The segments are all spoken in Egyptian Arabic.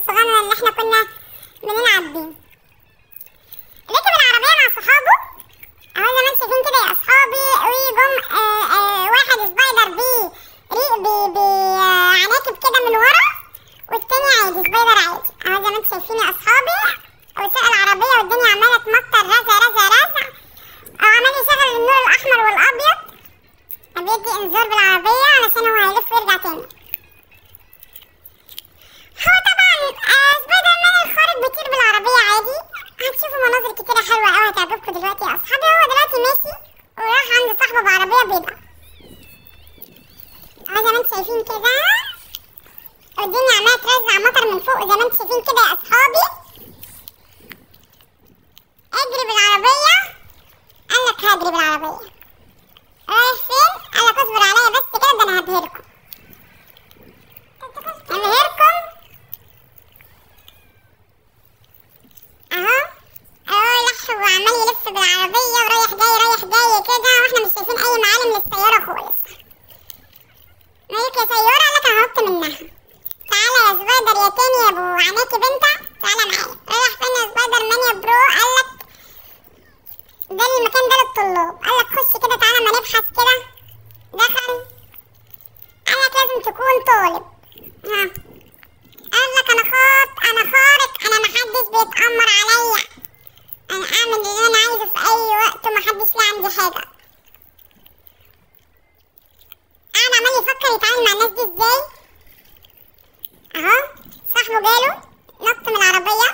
الصغنن اللي احنا كنا بنلعب بيه ركب العربية مع صحابه اهو زي ما انتم شايفين كده يا اصحابي وجم آه آه واحد سبايدر بيه ريق بي بي آه عناكب كده من ورا والتاني عادي سبايدر عادي اهو زي ما انتم شايفين يا اصحابي وساق العربية والدنيا عمالة تمطر رزع رزع رزع او عمال يشغل النور الاحمر والابيض بيدي انذار بالعربية علشان هو هيلف ويرجع تاني هو طبعا آه سبايدر مان الخارق بيطير بالعربية عادي هتشوفوا مناظر كتيرة حلوة أوي هتعجبكم دلوقتي يا أصحابي هو دلوقتي ماشي وراح عند صاحبه بعربية بيضة أهو زي ما انتم شايفين كده والدنيا عمالة ترزع مطر من فوق زي ما انتم شايفين كده يا أصحابي اجري بالعربية قالك هجري بالعربية رايح فين؟ قالك اصبر عليا بس كده ده أنا هبهركم هبهركم اهو اهو لح وعمال يلف بالعربية ورايح جاي رايح جاي كده واحنا مش شايفين اي معالم للسيارة خالص مالك يا سيارة قالك هنط منها تعالى يا سبايدر يا تاني يا ابو عناكب انت تعالى معايا رايح فين يا سبايدر مان يا برو قالك ده المكان ده للطلاب قالك خش كده تعالى ما نبحث كده دخل قالك لازم تكون طالب ها قال لك انا خاط انا خارق انا محدش بيتأمر عليا انا اعمل اللي انا عايزه في اي وقت ومحدش ليه عندي حاجه قاعد عمال يفكر يتعامل مع الناس دي ازاي اهو صاحبه جاله نط من العربيه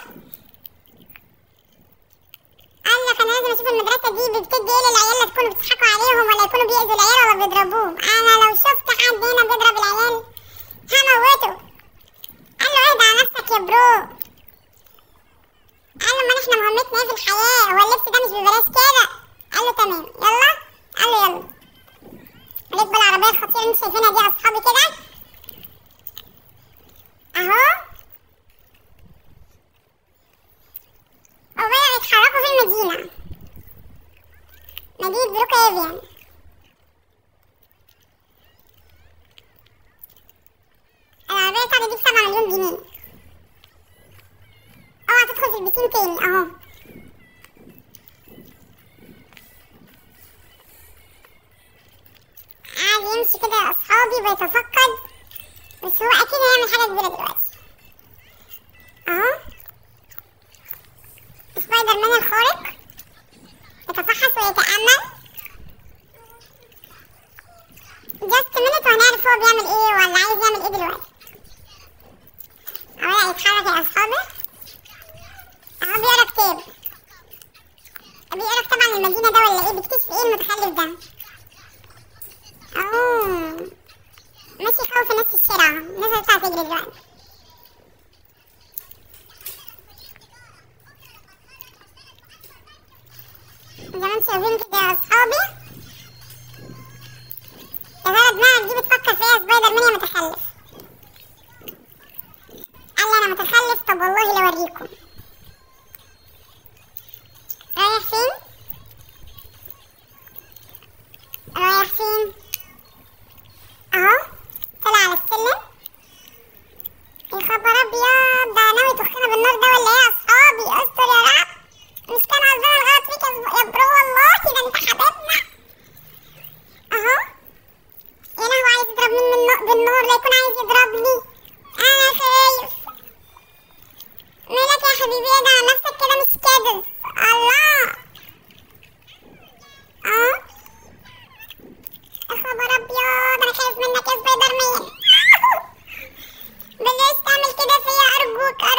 قال لك انا لازم اشوف المدرسه دي بتدي ايه للعيال اللي تكونوا بتضحكوا عليهم ولا يكونوا بيأذوا العيال ولا بيضربوهم انا لو شفت حد هنا بيضرب العيال هموته قال له اهدى على نفسك يا برو قال له ما احنا مهمتنا ايه في الحياة هو اللبس ده مش ببلاش كده قال له تمام يلا قال له يلا ركبوا العربية الخطيرة اللي انتوا شايفينها دي يا اصحابي كده اهو وبدأوا يتحركوا في المدينة مدينة بروكليفيان العربية بتاعتي دي بسبعة مليون جنيه اوعى تدخل في البسين تاني اهو قاعد يمشي كده يا اصحابي بيتفقد بس هو اكيد هيعمل حاجة كبيرة دلوقتي اهو سبايدر مان الخارق يتفحص ويتأمل جاست مينت وهنعرف هو بيعمل ايه ولا عايز يعمل ايه دلوقتي اهو يتحرك يا اصحابي اهو بيقرا كتاب بيقرا كتاب عن المدينة ده ولا ايه بيكتشف ايه المتخلف ده اهو ماشي يخوف الناس في الشارع الناس هتطلع تجري دلوقتي زي ما انتم شايفين كده يا اصحابي يا ترى دماغك دي بتفكر في ايه يا سبايدر مان يا متخلف قال لي انا متخلف طب والله لوريكم رايح فين رايح فين اهو طلع على السلم يا خبر ابيض ده ناوي تخنا بالنار ده ولا ايه يا اصحابي استر يا رب مش كان قصدنا الغلط فيك يا زب- يا برو والله ده انت حبيبنا اهو يا لهوي عايز يضربني من النار بالنار لا يكون عايز يضربني انا خايف مالك يا حبيبي ايه ده على نفسك كده مش كده الله اه يا خبر ابيض انا خايف منك يا سبايدر مان بلاش تعمل كده فيا ارجوك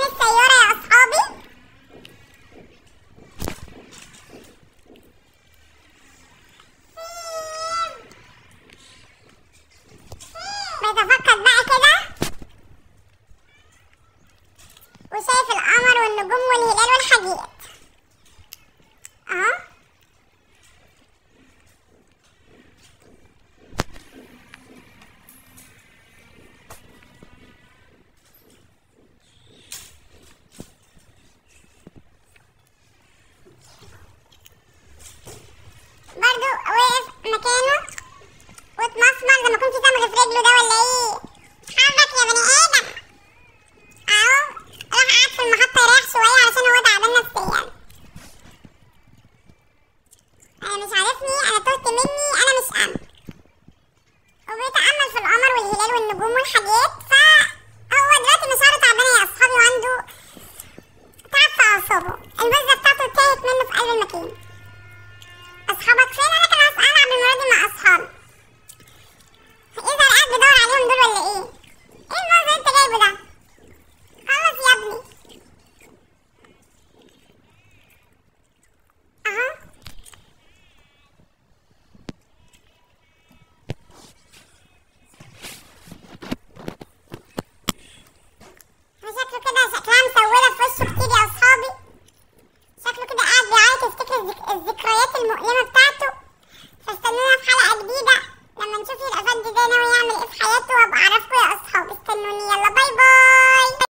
السيارة يا أصحابي بيتفقد بقى كده وشايف القمر والنجوم والهلال والحاجات اهو برضو واقف مكانه واتمسمر زي ما كنت صمغ في رجله ده ولا ايه اتحرك يا بني ادم اهو راح قعد في المحطة يريح شوية علشان هو تعبان نفسيا انا مش عارفني انا تهت مني انا مش انا وبيتأمل في القمر والهلال والنجوم والحاجات فهو دلوقتي مشاعره تعبانة يا اصحابي وعنده تعب في اعصابه البذة بتاعته تاهت منه في قلب المكان اصحابك فين انا كان هسأل عبد المرادي مع اصحابي اذا قاعد بدور عليهم دول ولا ايه ايه المنظر انت جايبه ده خلص يا ابني اهو وشكله كده شكلها مسودة في وشه كتير يا اصحابي شكله كده قاعد بيعيط يفتكر الذك- الذكريات المؤلمة بتاعته فاستنونا في حلقة جديدة لما نشوف الأفندي ده ناوي يعمل ايه في حياته وابقى اعرفكم يا اصحابي استنوني يلا باي باي